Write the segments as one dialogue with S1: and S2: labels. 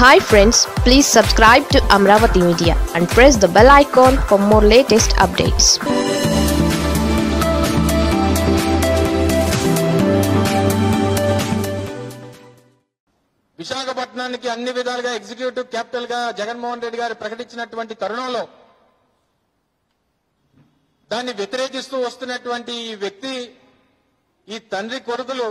S1: hi friends please subscribe to Amaravati media and press the bell icon for more latest updates
S2: విశాఖపట్నానికి అన్ని విధాలుగా executive capital గా జగన్మోహన్ రెడ్డి గారు ప్రకటించినటువంటి తరుణంలో దాన్ని వ్యతిరేకిస్తూ వస్తున్నటువంటి ఈ వ్యక్తి ఈ తండ్రి కొడుకులు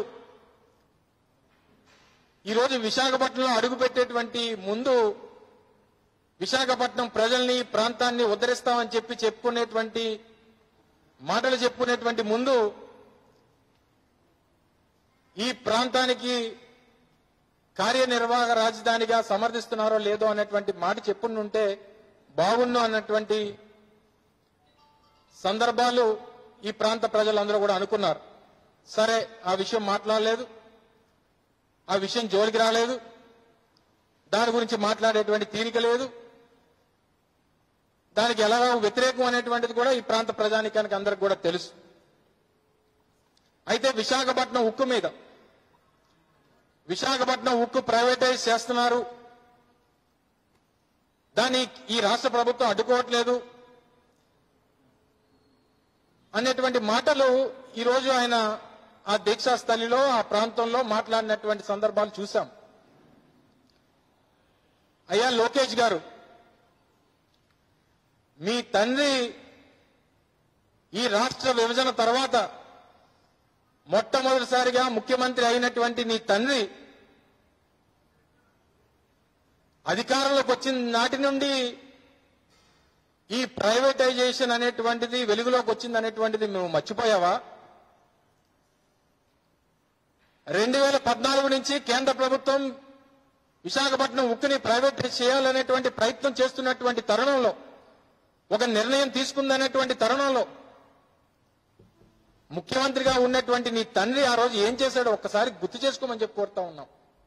S2: ఈరోజు విశాఖపట్నంలో అడుగుపెట్టేటువంటి ముందు విశాఖపట్నం ప్రజల్ని ప్రాంతాన్ని ఉద్ధరిస్తామని చెప్పి చెప్పుకునేటువంటి మాటలు చెప్పుకునేటువంటి ముందు ఈ ప్రాంతానికి కార్యనిర్వాహక రాజధానిగా సమర్థిస్తున్నారో లేదో అన్నటువంటి మాట చెప్పుంటే బాగుండు అన్నటువంటి సందర్భాలు ఈ ప్రాంత ప్రజలందరూ కూడా అనుకున్నారు సరే ఆ విషయం మాట్లాడలేదు ఆ విషయం జోలికి రాలేదు దాని గురించి మాట్లాడేటువంటి తీరిక లేదు దానికి ఎలా వ్యతిరేకం అనేటువంటిది కూడా ఈ ప్రాంత ప్రజానికానికి అందరికి కూడా తెలుసు అయితే విశాఖపట్నం ఉక్కు మీద విశాఖపట్నం ఉక్కు ప్రైవేటైజ్ చేస్తున్నారు దాన్ని ఈ రాష్ట్ర ప్రభుత్వం అడ్డుకోవట్లేదు అనేటువంటి మాటలు ఈరోజు ఆయన ఆ దీక్షా స్థలిలో ఆ ప్రాంతంలో మాట్లాడినటువంటి సందర్భాలు చూశాం అయ్యా లోకేష్ గారు మీ తండ్రి ఈ రాష్ట్ర విభజన తర్వాత మొట్టమొదటిసారిగా ముఖ్యమంత్రి అయినటువంటి నీ తండ్రి అధికారంలోకి వచ్చిన నాటి నుండి ఈ ప్రైవేటైజేషన్ అనేటువంటిది వెలుగులోకి వచ్చింది అనేటువంటిది మేము మర్చిపోయావా రెండు వేల పద్నాలుగు నుంచి కేంద్ర ప్రభుత్వం విశాఖపట్నం ఉక్కుని ప్రైవేటైజ్ చేయాలనేటువంటి ప్రయత్నం చేస్తున్నటువంటి తరుణంలో ఒక నిర్ణయం తీసుకుందనేటువంటి తరుణంలో ముఖ్యమంత్రిగా ఉన్నటువంటి నీ తండ్రి ఆ రోజు ఏం చేశాడో ఒక్కసారి గుర్తు చేసుకోమని చెప్పి కోరుతా ఉన్నాం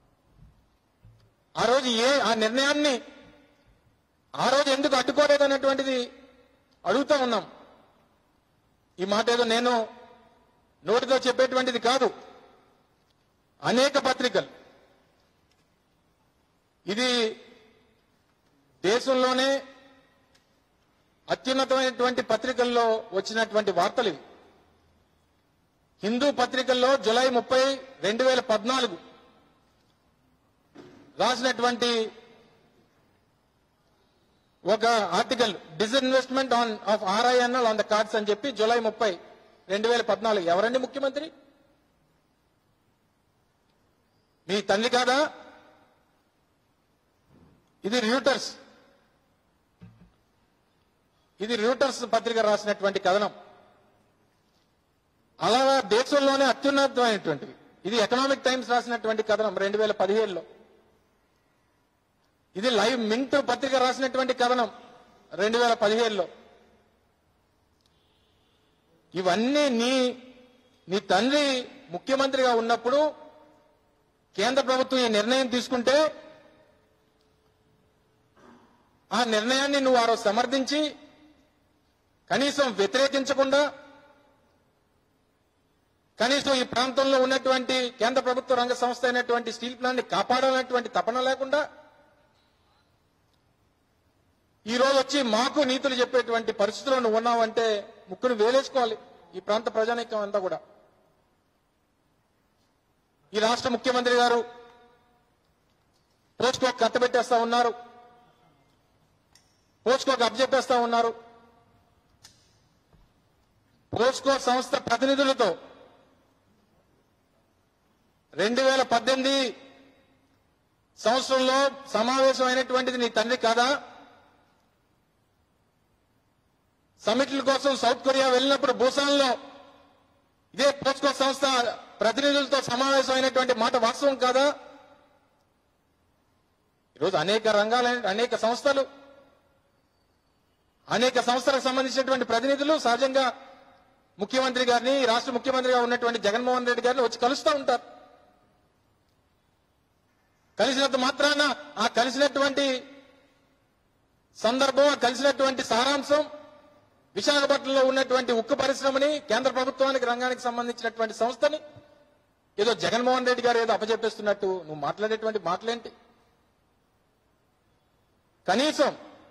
S2: ఆ రోజు ఏ ఆ నిర్ణయాన్ని ఆ రోజు ఎందుకు అడ్డుకోలేదు అనేటువంటిది అడుగుతా ఉన్నాం ఈ మాట ఏదో నేను నోటితో చెప్పేటువంటిది కాదు అనేక పత్రికలు ఇది దేశంలోనే అత్యున్నతమైనటువంటి పత్రికల్లో వచ్చినటువంటి వార్తలు ఇవి హిందూ పత్రికల్లో జులై ముప్పై రెండు వేల పద్నాలుగు రాసినటువంటి ఒక article disinvestment on of RINL on the cards అని చెప్పి జులై ముప్పై రెండు వేల పద్నాలుగు ఎవరండి ముఖ్యమంత్రి మీ తల్లి కాదా ఇది ర్యూటర్స్ ఇది ర్యూటర్స్ పత్రిక రాసినటువంటి కథనం అలాగా దేశంలోనే అత్యున్నతమైనటువంటివి ఇది ఎకనామిక్ టైమ్స్ రాసినటువంటి కథనం రెండు వేల పదిహేడులో ఇది లైవ్ మింట్ పత్రిక రాసినటువంటి కథనం రెండు వేల పదిహేడులో ఇవన్నీ నీ నీ తండ్రి ముఖ్యమంత్రిగా ఉన్నప్పుడు కేంద్ర ప్రభుత్వం ఈ నిర్ణయం తీసుకుంటే ఆ నిర్ణయాన్ని నువ్వు ఆ రోజు సమర్థించి కనీసం వ్యతిరేకించకుండా కనీసం ఈ ప్రాంతంలో ఉన్నటువంటి కేంద్ర ప్రభుత్వ రంగ సంస్థ అయినటువంటి స్టీల్ ప్లాంట్ ని కాపాడాలనేటువంటి తపన లేకుండా ఈ రోజు వచ్చి మాకు నీతులు చెప్పేటువంటి పరిస్థితుల్లో నువ్వు ఉన్నావంటే ముక్కును వేలేసుకోవాలి ఈ ప్రాంత ప్రజానీకం అంతా కూడా ఈ రాష్ట్ర ముఖ్యమంత్రి గారు పోస్ట్కో కట్టబెట్టేస్తా ఉన్నారు పోస్ట్కోకి అప్పచెప్పేస్తా ఉన్నారు పోస్ట్కో సంస్థ ప్రతినిధులతో రెండు వేల పద్దెనిమిది సంవత్సరంలో సమావేశం అయినటువంటిది నీ తండ్రి కాదా సమిట్ల కోసం సౌత్ కొరియా వెళ్ళినప్పుడు భూసాన్లో ఇదే పోస్కో సంస్థ ప్రతినిధులతో సమావేశం అయినటువంటి మాట వాస్తవం కాదా ఈరోజు అనేక రంగాలైన అనేక సంస్థలు అనేక సంస్థలకు సంబంధించినటువంటి ప్రతినిధులు సహజంగా ముఖ్యమంత్రి గారిని రాష్ట్ర ముఖ్యమంత్రిగా ఉన్నటువంటి జగన్మోహన్ రెడ్డి గారిని వచ్చి కలుస్తూ ఉంటారు కలిసినంత మాత్రాన ఆ కలిసినటువంటి సందర్భం ఆ కలిసినటువంటి సారాంశం విశాఖపట్నంలో ఉన్నటువంటి ఉక్కు పరిశ్రమని కేంద్ర ప్రభుత్వానికి రంగానికి సంబంధించినటువంటి సంస్థని ఏదో జగన్మోహన్ రెడ్డి గారు ఏదో అప్పచెప్పేస్తున్నట్టు నువ్వు మాట్లాడేటువంటి మాటలేంటి కనీసం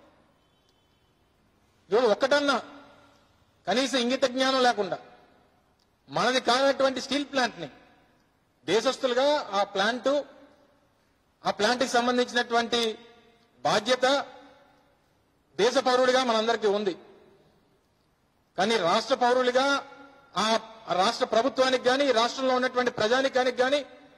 S2: ఇవాళ ఒక్కటన్నా కనీసం ఇంగిత జ్ఞానం లేకుండా మనది కానటువంటి స్టీల్ ప్లాంట్ ని దేశస్తులుగా ఆ ప్లాంట్ ఆ ప్లాంట్ కి సంబంధించినటువంటి బాధ్యత దేశ పౌరుడిగా మనందరికీ ఉంది కానీ రాష్ట్ర పౌరులుగా ఆ రాష్ట్ర ప్రభుత్వానికి కానీ రాష్ట్రంలో ఉన్నటువంటి ప్రజానికానికి కానీ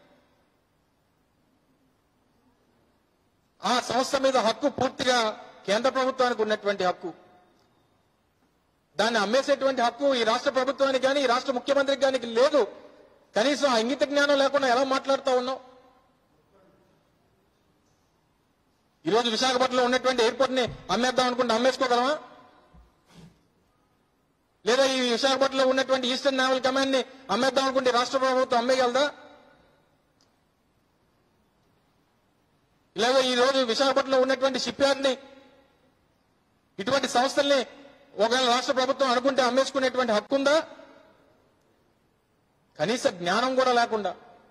S2: ఆ సంస్థ మీద హక్కు పూర్తిగా కేంద్ర ప్రభుత్వానికి ఉన్నటువంటి హక్కు దాన్ని అమ్మేసేటువంటి హక్కు ఈ రాష్ట్ర ప్రభుత్వానికి కానీ ఈ రాష్ట్ర ముఖ్యమంత్రికి కానీ లేదు కనీసం ఆ ఇంగిత జ్ఞానం లేకుండా ఎలా మాట్లాడుతూ ఉన్నావు ఈరోజు విశాఖపట్నంలో ఉన్నటువంటి ఎయిర్పోర్ట్ ని అమ్మేద్దాం అనుకుంటే అమ్మేసుకోగలమా లేదా ఈ విశాఖపట్నంలో ఉన్నటువంటి ఈస్టర్న్ నేవల్ కమాండ్ ని అమ్మేద్దాం అనుకుంటే రాష్ట్ర ప్రభుత్వం అమ్మేయగలదా ఇలాగ ఈ రోజు విశాఖపట్నంలో ఉన్నటువంటి షిప్ యార్డ్ ని ఇటువంటి సంస్థల్ని ఒకవేళ రాష్ట్ర ప్రభుత్వం అనుకుంటే అమ్మేసుకునేటువంటి హక్కు ఉందా కనీస జ్ఞానం కూడా లేకుండా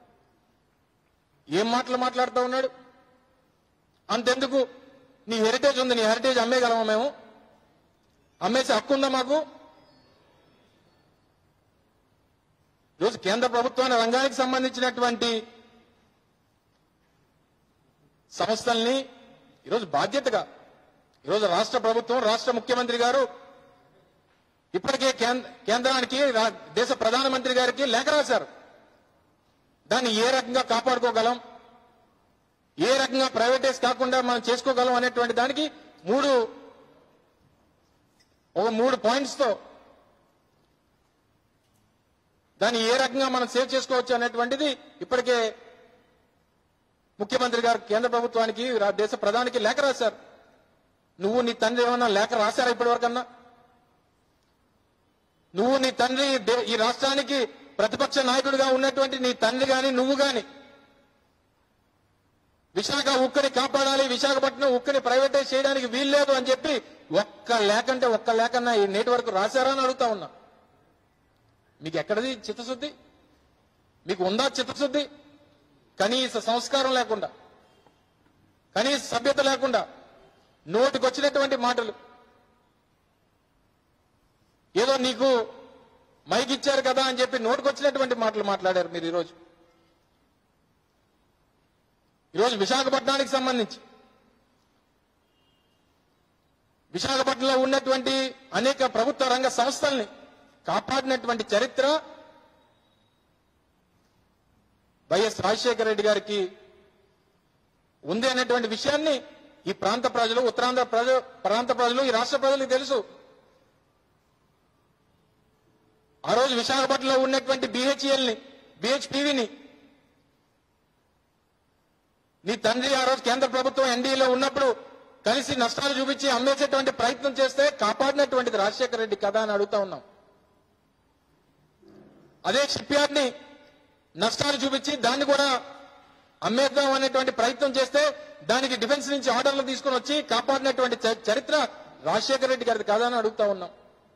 S2: ఏం మాటలు మాట్లాడుతూ ఉన్నాడు అంతెందుకు నీ హెరిటేజ్ ఉంది నీ హెరిటేజ్ అమ్మేయగలమా మేము అమ్మేసే హక్కు ఉందా మాకు ఈరోజు కేంద్ర ప్రభుత్వాన్ని రంగానికి సంబంధించినటువంటి సంస్థల్ని ఈరోజు బాధ్యతగా ఈరోజు రాష్ట్ర ప్రభుత్వం రాష్ట్ర ముఖ్యమంత్రి గారు ఇప్పటికే కేంద్ర- కేంద్రానికి రా- దేశ ప్రధానమంత్రి గారికి లేఖ రాశారు దాన్ని ఏ రకంగా కాపాడుకోగలం ఏ రకంగా ప్రైవేటైజ్ కాకుండా మనం చేసుకోగలం అనేటువంటి దానికి మూడు ఒక మూడు పాయింట్స్ తో దాన్ని ఏ రకంగా మనం సేవ్ చేసుకోవచ్చు అనేటువంటిది ఇప్పటికే ముఖ్యమంత్రి గారు కేంద్ర ప్రభుత్వానికి రా- దేశ ప్రధానికి లేఖ రాశారు నువ్వు నీ తండ్రి ఏమన్నా లేఖ రాశారా ఇప్పటి వరకన్నా నువ్వు నీ తండ్రి దే- ఈ రాష్ట్రానికి ప్రతిపక్ష నాయకుడిగా ఉన్నటువంటి నీ తండ్రి గాని నువ్వు గాని విశాఖ ఉక్కని కాపాడాలి విశాఖపట్నం ఉక్కని ప్రైవేటైజ్ చేయడానికి వీల్లేదు అని చెప్పి ఒక్క లేఖ అంటే ఒక్క లేఖన్నా ఈ నేటి వరకు రాశారా అని అడుగుతా ఉన్నా మీకు ఎక్కడది చిత్తశుద్ధి మీకు ఉందా చిత్తశుద్ధి కనీస సంస్కారం లేకుండా కనీస సభ్యత లేకుండా నోటికొచ్చినటువంటి మాటలు ఏదో నీకు మైక్ ఇచ్చారు కదా అని చెప్పి నోటికొచ్చినటువంటి మాటలు మాట్లాడారు మీరు ఈరోజు ఈరోజు విశాఖపట్నానికి సంబంధించి విశాఖపట్నంలో ఉన్నటువంటి అనేక ప్రభుత్వ రంగ సంస్థల్ని కాపాడినటువంటి చరిత్ర వైఎస్ రాజశేఖర రెడ్డి గారికి ఉంది అనేటువంటి విషయాన్ని ఈ ప్రాంత ప్రజలు ఉత్తరాంధ్ర ప్రజ ప్రాంత ప్రజలు ఈ రాష్ట్ర ప్రజలకు తెలుసు ఆ రోజు విశాఖపట్నంలో ఉన్నటువంటి బిహెచ్ఎల్ ని బిహెచ్పివిని నీ తండ్రి ఆ రోజు కేంద్ర ప్రభుత్వం ఎన్డీఏలో ఉన్నప్పుడు కలిసి నష్టాలు చూపించి అమ్మేసేటువంటి ప్రయత్నం చేస్తే కాపాడినటువంటిది రాజశేఖర రెడ్డి కదా అని అడుగుతా ఉన్నాం అదే షిప్ యార్డ్ ని నష్టాలు చూపించి దాన్ని కూడా అమ్మేద్దాం అనేటువంటి ప్రయత్నం చేస్తే దానికి డిఫెన్స్ నుంచి ఆర్డర్లు తీసుకొని వచ్చి కాపాడినటువంటి చ- చరిత్ర రాజశేఖర రెడ్డి గారిది కాదా అని అడుగుతా ఉన్నాం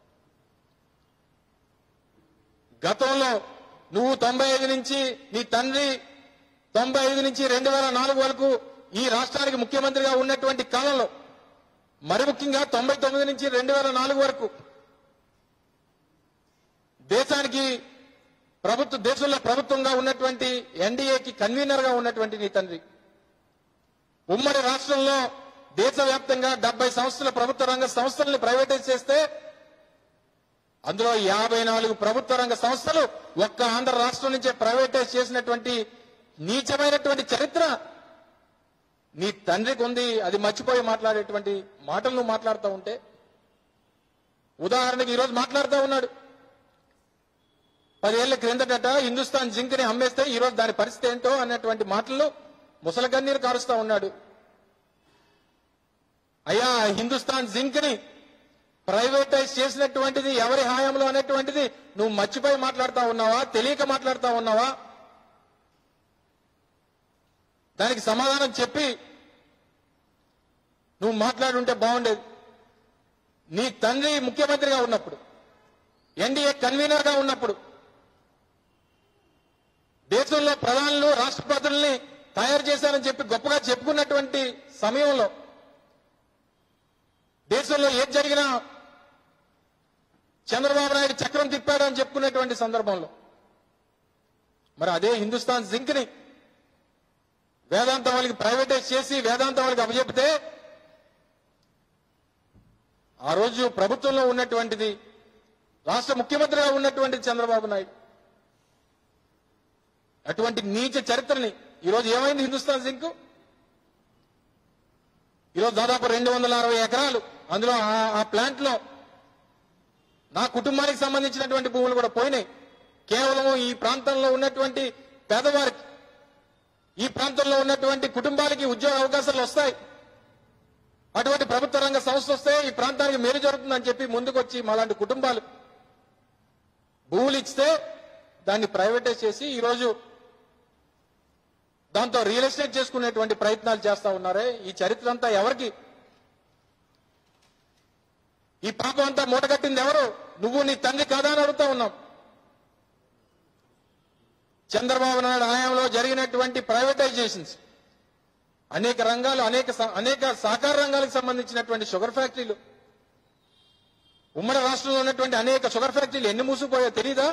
S2: గతంలో నువ్వు తొంభై ఐదు నుంచి నీ తండ్రి తొంభై ఐదు నుంచి రెండు వేల నాలుగు వరకు ఈ రాష్ట్రానికి ముఖ్యమంత్రిగా ఉన్నటువంటి కాలంలో మరి ముఖ్యంగా తొంభై తొమ్మిది నుంచి రెండు వేల నాలుగు వరకు దేశానికి ప్రభుత్వ దేశంలో ప్రభుత్వంగా ఉన్నటువంటి ఎన్డీఏకి కన్వీనర్ గా ఉన్నటువంటి నీ తండ్రి ఉమ్మడి రాష్ట్రంలో దేశవ్యాప్తంగా డెబ్బై సంస్థల ప్రభుత్వ రంగ సంస్థల్ని ప్రైవేటైజ్ చేస్తే అందులో యాభై నాలుగు ప్రభుత్వ రంగ సంస్థలు ఒక్క ఆంధ్ర రాష్ట్రం నుంచే ప్రైవేటైజ్ చేసినటువంటి నీచమైనటువంటి చరిత్ర నీ తండ్రికి ఉంది అది మర్చిపోయి మాట్లాడేటువంటి మాటలు నువ్వు మాట్లాడుతూ ఉంటే ఉదాహరణకి ఈరోజు మాట్లాడుతూ ఉన్నాడు పదేళ్ల క్రిందట హిందుస్థాన్ జింక్ ని అమ్మేస్తే ఈరోజు దాని పరిస్థితి ఏంటో అన్నటువంటి మాటలు ముసలగన్నీరు కారుస్తా ఉన్నాడు అయ్యా హిందుస్థాన్ జింక్ ని ప్రైవేటైజ్ చేసినటువంటిది ఎవరి హాయంలో అనేటువంటిది నువ్వు మర్చిపోయి మాట్లాడుతా ఉన్నావా తెలియక మాట్లాడుతా ఉన్నావా దానికి సమాధానం చెప్పి నువ్వు మాట్లాడుంటే బాగుండేది నీ తండ్రి ముఖ్యమంత్రిగా ఉన్నప్పుడు ఎన్డీఏ కన్వీనర్ గా ఉన్నప్పుడు దేశంలో ప్రధానులు రాష్ట్రపతుల్ని తయారు చేశారని చెప్పి గొప్పగా చెప్పుకున్నటువంటి సమయంలో దేశంలో ఏది జరిగినా చంద్రబాబు నాయుడు చక్రం తిప్పాడు అని చెప్పుకునేటువంటి సందర్భంలో మరి అదే హిందుస్థాన్ జింక్ ని వేదాంతం వాళ్ళకి ప్రైవేటైజ్ చేసి వేదాంతం వాళ్ళకి అప్పచెప్తే ఆ రోజు ప్రభుత్వంలో ఉన్నటువంటిది రాష్ట్ర ముఖ్యమంత్రిగా ఉన్నటువంటి చంద్రబాబు నాయుడు అటువంటి నీచ చరిత్రని ఈరోజు ఏమైంది హిందుస్థాన్ జింక్ ఈరోజు దాదాపు రెండు వందల అరవై ఎకరాలు అందులో ఆ- ఆ ప్లాంట్ లో నా కుటుంబానికి సంబంధించినటువంటి భూములు కూడా పోయినాయి కేవలం ఈ ప్రాంతంలో ఉన్నటువంటి పేదవారికి ఈ ప్రాంతంలో ఉన్నటువంటి కుటుంబాలకి ఉద్యోగ అవకాశాలు వస్తాయి అటువంటి ప్రభుత్వ రంగ సంస్థ వస్తే ఈ ప్రాంతానికి మేలు జరుగుతుందని చెప్పి ముందుకొచ్చి మాలాంటి కుటుంబాలు భూములు ఇస్తే దాన్ని ప్రైవేటైజ్ చేసి ఈరోజు దాంతో రియల్ ఎస్టేట్ చేసుకునేటువంటి ప్రయత్నాలు చేస్తా ఉన్నారే ఈ చరిత్ర అంతా ఎవరికి ఈ పాపం అంతా మూటగట్టింది ఎవరు నువ్వు నీ తండ్రి కాదా అని అడుగుతా ఉన్నాం చంద్రబాబు నాయుడు హయాంలో జరిగినటువంటి ప్రైవేటైజేషన్స్ అనేక రంగాలు అనేక స- అనేక సహకార రంగాలకు సంబంధించినటువంటి షుగర్ ఫ్యాక్టరీలు ఉమ్మడి రాష్ట్రంలో ఉన్నటువంటి అనేక షుగర్ ఫ్యాక్టరీలు ఎన్ని మూసుకుపోయో తెలీదా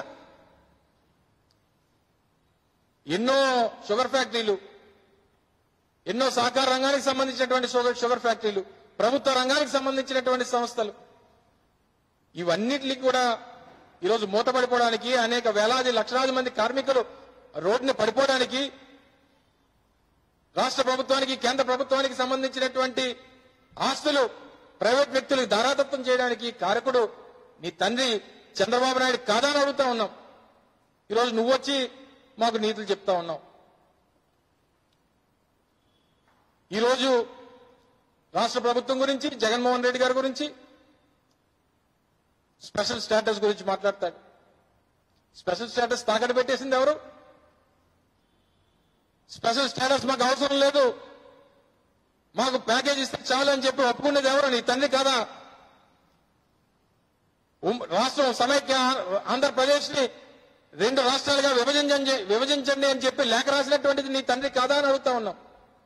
S2: ఎన్నో షుగర్ ఫ్యాక్టరీలు ఎన్నో సహకార రంగానికి సంబంధించినటువంటి షుగర్ షుగర్ ఫ్యాక్టరీలు ప్రభుత్వ రంగానికి సంబంధించినటువంటి సంస్థలు ఇవన్నిటికి కూడా ఈరోజు మూతపడిపోవడానికి అనేక వేలాది లక్షలాది మంది కార్మికులు రోడ్డుని పడిపోవడానికి రాష్ట్ర ప్రభుత్వానికి కేంద్ర ప్రభుత్వానికి సంబంధించినటువంటి ఆస్తులు ప్రైవేట్ వ్యక్తులకు దారాదత్తం చేయడానికి కారకుడు నీ తండ్రి చంద్రబాబు నాయుడు కాదా అని అడుగుతా ఉన్నాం ఈరోజు నువ్వు వచ్చి మాకు నీతులు చెప్తా ఉన్నావు ఈరోజు రాష్ట్ర ప్రభుత్వం గురించి జగన్మోహన్ రెడ్డి గారి గురించి స్పెషల్ స్టేటస్ గురించి మాట్లాడతాడు స్పెషల్ స్టేటస్ తాకట్టు పెట్టేసింది ఎవరు స్పెషల్ స్టేటస్ మాకు అవసరం లేదు మాకు ప్యాకేజ్ ఇస్తే చాలు అని చెప్పి ఒప్పుకునేది ఎవరు నీ తండ్రి కాదా ఉమ్- రాష్ట్రం సమైక్య ఆంధ్రప్రదేశ్ ని రెండు రాష్ట్రాలుగా విభజించండి విభజించండి అని చెప్పి లేఖ రాసినటువంటిది నీ తండ్రి కాదా అని అడుగుతా ఉన్నాం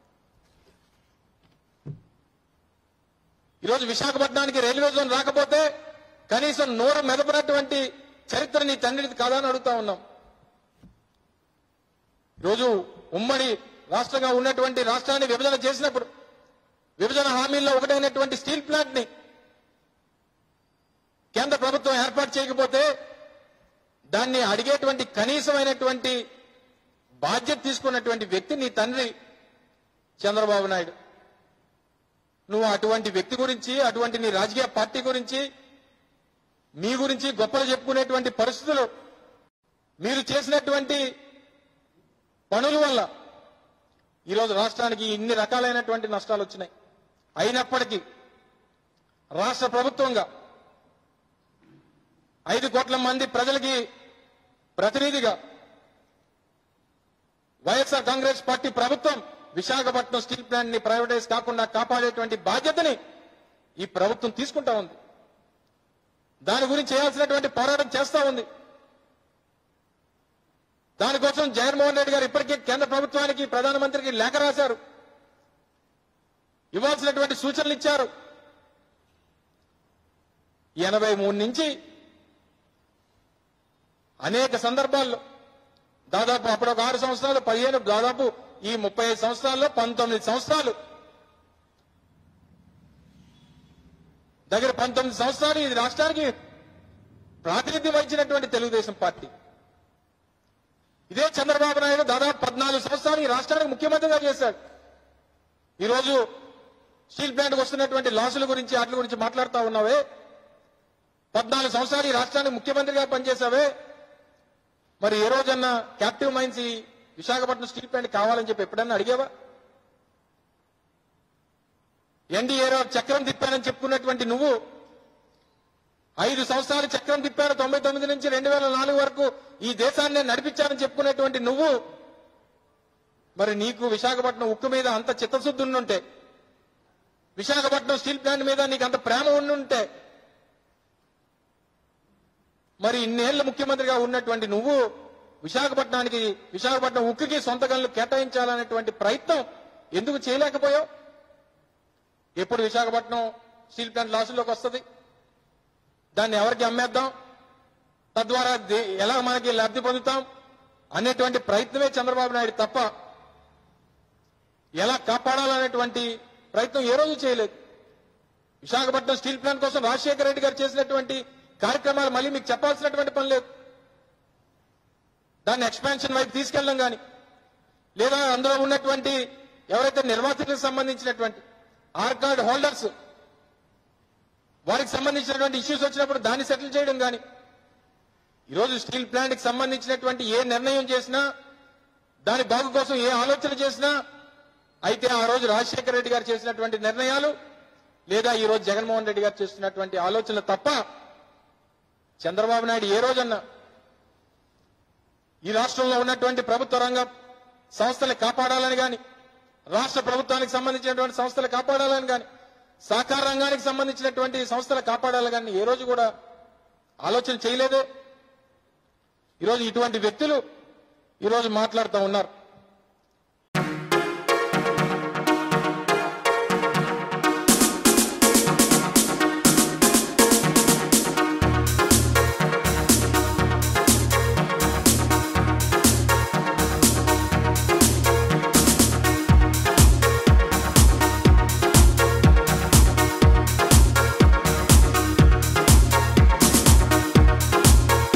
S2: ఈరోజు విశాఖపట్నానికి రైల్వే జోన్ రాకపోతే కనీసం నోరు మెదపనటువంటి చరిత్ర నీ తండ్రిది కాదా అని అడుగుతా ఉన్నాం ఈరోజు ఉమ్మడి రాష్ట్రంగా ఉన్నటువంటి రాష్ట్రాన్ని విభజన చేసినప్పుడు విభజన హామీల్లో ఒకటైనటువంటి స్టీల్ ప్లాంట్ ని కేంద్ర ప్రభుత్వం ఏర్పాటు చేయకపోతే దాన్ని అడిగేటువంటి కనీసమైనటువంటి బాధ్యత తీసుకున్నటువంటి వ్యక్తి నీ తండ్రి చంద్రబాబు నాయుడు నువ్వు అటువంటి వ్యక్తి గురించి అటువంటి నీ రాజకీయ పార్టీ గురించి మీ గురించి గొప్పలు చెప్పుకునేటువంటి పరిస్థితులు మీరు చేసినటువంటి పనుల వల్ల ఈరోజు రాష్ట్రానికి ఇన్ని రకాలైనటువంటి నష్టాలు వచ్చినాయి అయినప్పటికీ రాష్ట్ర ప్రభుత్వంగా ఐదు కోట్ల మంది ప్రజలకి ప్రతినిధిగా వైఎస్ఆర్ కాంగ్రెస్ పార్టీ ప్రభుత్వం విశాఖపట్నం స్టీల్ ప్లాంట్ ని ప్రైవేటైజ్ కాకుండా కాపాడేటువంటి బాధ్యతని ఈ ప్రభుత్వం తీసుకుంటా ఉంది దాని గురించి చేయాల్సినటువంటి పోరాటం చేస్తా ఉంది దానికోసం జగన్మోహన్ రెడ్డి గారు ఇప్పటికే కేంద్ర ప్రభుత్వానికి ప్రధానమంత్రికి లేఖ రాశారు ఇవ్వాల్సినటువంటి సూచనలు ఇచ్చారు ఎనభై మూడు నుంచి అనేక సందర్భాల్లో దాదాపు అప్పుడు ఒక ఆరు సంవత్సరాలు పదిహేను దాదాపు ఈ ముప్పై ఐదు సంవత్సరాల్లో పంతొమ్మిది సంవత్సరాలు దగ్గర పంతొమ్మిది సంవత్సరాలు ఇది రాష్ట్రానికి ప్రాతినిధ్యం వహించినటువంటి తెలుగుదేశం పార్టీ ఇదే చంద్రబాబు నాయుడు దాదాపు పద్నాలుగు సంవత్సరాలు ఈ రాష్ట్రానికి ముఖ్యమంత్రిగా చేశాడు ఈరోజు స్టీల్ ప్లాంట్కి వస్తున్నటువంటి లాసుల గురించి వాటి గురించి మాట్లాడుతా ఉన్నావే పద్నాలుగు సంవత్సరాలు ఈ రాష్ట్రానికి ముఖ్యమంత్రిగా పనిచేశావే మరి ఏ రోజన్నా క్యాప్టివ్ మైన్స్ ఈ విశాఖపట్నం స్టీల్ ప్లాంట్ కావాలని చెప్పి ఎప్పుడన్నా అడిగావా ఎన్డీఏలో చక్రం తిప్పానని చెప్పుకున్నటువంటి నువ్వు ఐదు సంవత్సరాలు చక్రం తిప్పాను తొంభై తొమ్మిది నుంచి రెండు వేల నాలుగు వరకు ఈ దేశాన్ని నేను నడిపించానని చెప్పుకునేటువంటి నువ్వు మరి నీకు విశాఖపట్నం ఉక్కు మీద అంత చిత్తశుద్ధి ఉండుంటే విశాఖపట్నం స్టీల్ ప్లాంట్ మీద నీకు అంత ప్రేమ ఉండుంటే మరి ఇన్నేళ్ల ముఖ్యమంత్రిగా ఉన్నటువంటి నువ్వు విశాఖపట్నానికి విశాఖపట్నం ఉక్కుకి సొంత గనులు కేటాయించాలనేటువంటి ప్రయత్నం ఎందుకు చేయలేకపోయావు ఎప్పుడు విశాఖపట్నం స్టీల్ ప్లాంట్ లాసుల్లోకి వస్తుంది దాన్ని ఎవరికి అమ్మేద్దాం తద్వారా దే- ఎలా మనకి లబ్ధి పొందుతాం అనేటువంటి ప్రయత్నమే చంద్రబాబు నాయుడు తప్ప ఎలా కాపాడాలనేటువంటి ప్రయత్నం ఏ రోజు చేయలేదు విశాఖపట్నం స్టీల్ ప్లాంట్ కోసం రాజశేఖర రెడ్డి గారు చేసినటువంటి కార్యక్రమాలు మళ్ళీ మీకు చెప్పాల్సినటువంటి పని లేదు దాన్ని ఎక్స్పాన్షన్ వైపు తీసుకెళ్ళడం కానీ లేదా అందులో ఉన్నటువంటి ఎవరైతే నిర్వాసితులకు సంబంధించినటువంటి ఆర్ కార్డ్ హోల్డర్స్ వారికి సంబంధించినటువంటి ఇష్యూస్ వచ్చినప్పుడు దాన్ని సెటిల్ చేయడం కానీ ఈరోజు స్టీల్ ప్లాంట్ కి సంబంధించినటువంటి ఏ నిర్ణయం చేసినా దాని బాగు కోసం ఏ ఆలోచన చేసినా అయితే ఆ రోజు రాజశేఖర రెడ్డి గారు చేసినటువంటి నిర్ణయాలు లేదా ఈ రోజు జగన్మోహన్ రెడ్డి గారు చేస్తున్నటువంటి ఆలోచనలు తప్ప చంద్రబాబు నాయుడు ఏ రోజన్నా ఈ రాష్ట్రంలో ఉన్నటువంటి ప్రభుత్వ రంగ సంస్థలు కాపాడాలని గాని రాష్ట్ర ప్రభుత్వానికి సంబంధించినటువంటి సంస్థలు కాపాడాలని గాని సహకార రంగానికి సంబంధించినటువంటి సంస్థలు కాపాడాలని కానీ ఏ రోజు కూడా ఆలోచన చేయలేదే ఈరోజు ఇటువంటి వ్యక్తులు ఈరోజు మాట్లాడుతూ ఉన్నారు